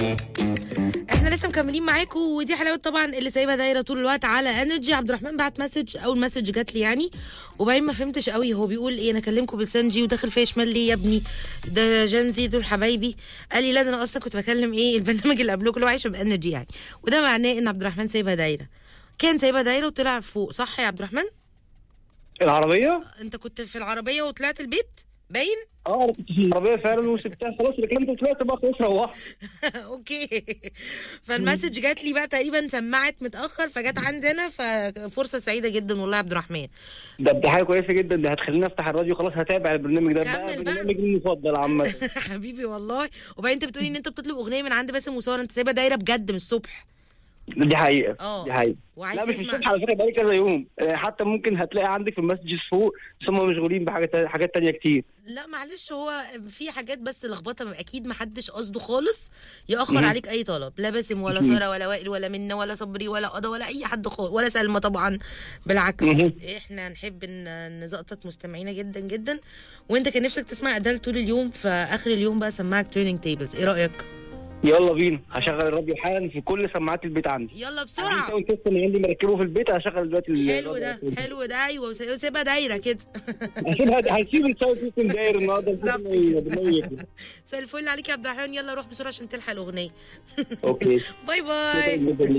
احنا لسه مكملين معاكم ودي حلاوه طبعا اللي سايبها دايره طول الوقت على انرجي عبد الرحمن بعت مسج اول مسج جات لي يعني وبعدين ما فهمتش قوي هو بيقول ايه انا اكلمكم بلسان جي وداخل فيا شمال ليه يا ابني ده جنزي دول حبايبي قال لي لا ده انا اصلا كنت بكلم ايه البرنامج اللي قبله كله عايشه بانرجي يعني وده معناه ان عبد الرحمن سايبها دايره كان سايبها دايره وطلع فوق صح يا عبد الرحمن العربية؟ انت كنت في العربيه وطلعت البيت باين اه انا كنت في العربية فعلا وسبتها خلاص ركنت وطلعت بقى خلاص روحت اوكي فالمسج جات لي بقى تقريبا سمعت متاخر فجت عندنا ففرصه سعيده جدا والله يا عبد الرحمن ده دي حاجة كويسة جدا دي هتخليني افتح الراديو خلاص هتابع البرنامج ده كمل بقى بقى. برنامجي المفضل عامة حبيبي والله وبعدين انت بتقولي ان انت بتطلب اغنيه من عند باسم وساره انت سايبها دايره بجد من الصبح دي حقيقة اه. دي حقيقة وعايز لا مش تسمع- الصبح على فكرة بقالي كذا يوم آه، حتى ممكن هتلاقي عندك في المسجز فوق بس هم مشغولين بحاجة تا- حاجات تانية كتير لا معلش هو في حاجات بس لخبطه اكيد ما حدش قصده خالص ياخر مهم. عليك اي طلب لا باسم ولا مهم. ساره ولا وائل ولا منى ولا صبري ولا قضا ولا اي حد خالص ولا سلمى طبعا بالعكس مهم. احنا نحب ان نزقطط مستمعينا جدا جدا وانت كان نفسك تسمع ادال طول اليوم فاخر اليوم بقى سماعك تيرنينج تيبلز ايه رايك يلا بينا هشغل الراديو حالا في كل سماعات البيت عندي يلا عندي بسرعه ساوند سيستم عندي مركبه في البيت هشغل دلوقتي ال- حلو ده حلو ده ايوه سيبها دايره كده هسيبها هسيب الساوند سيستم داير النهارده بالظبط البرنامج- كده. البرنامج. مساء الفل عليك يا عبد الرحمن يلا روح بسرعه عشان تلحق الاغنيه اوكي باي باي شكراً جداً